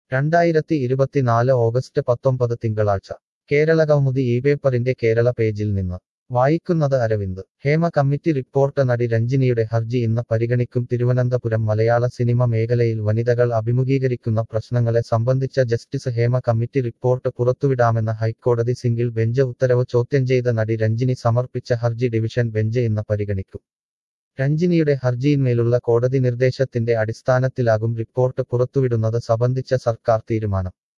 രണ്ടായിരത്തി ഇരുപത്തിനാല് ഓഗസ്റ്റ് പത്തൊമ്പത് തിങ്കളാഴ്ച കേരള കൗമുദി ഈ പേപ്പറിന്റെ കേരള പേജിൽ നിന്ന് വായിക്കുന്നത് അരവിന്ദ് ഹേമ കമ്മിറ്റി റിപ്പോർട്ട് നടി രഞ്ജിനിയുടെ ഹർജി ഇന്ന് പരിഗണിക്കും തിരുവനന്തപുരം മലയാള സിനിമ മേഖലയിൽ വനിതകൾ അഭിമുഖീകരിക്കുന്ന പ്രശ്നങ്ങളെ സംബന്ധിച്ച ജസ്റ്റിസ് ഹേമ കമ്മിറ്റി റിപ്പോർട്ട് പുറത്തുവിടാമെന്ന ഹൈക്കോടതി സിംഗിൾ ബെഞ്ച് ഉത്തരവ് ചോദ്യം ചെയ്ത നടി രഞ്ജിനി സമർപ്പിച്ച ഹർജി ഡിവിഷൻ ബെഞ്ച് ഇന്ന് പരിഗണിക്കും രഞ്ജിനിയുടെ ഹർജിയിന്മേലുള്ള കോടതി നിർദ്ദേശത്തിന്റെ അടിസ്ഥാനത്തിലാകും റിപ്പോർട്ട് പുറത്തുവിടുന്നത് സംബന്ധിച്ച സർക്കാർ തീരുമാനം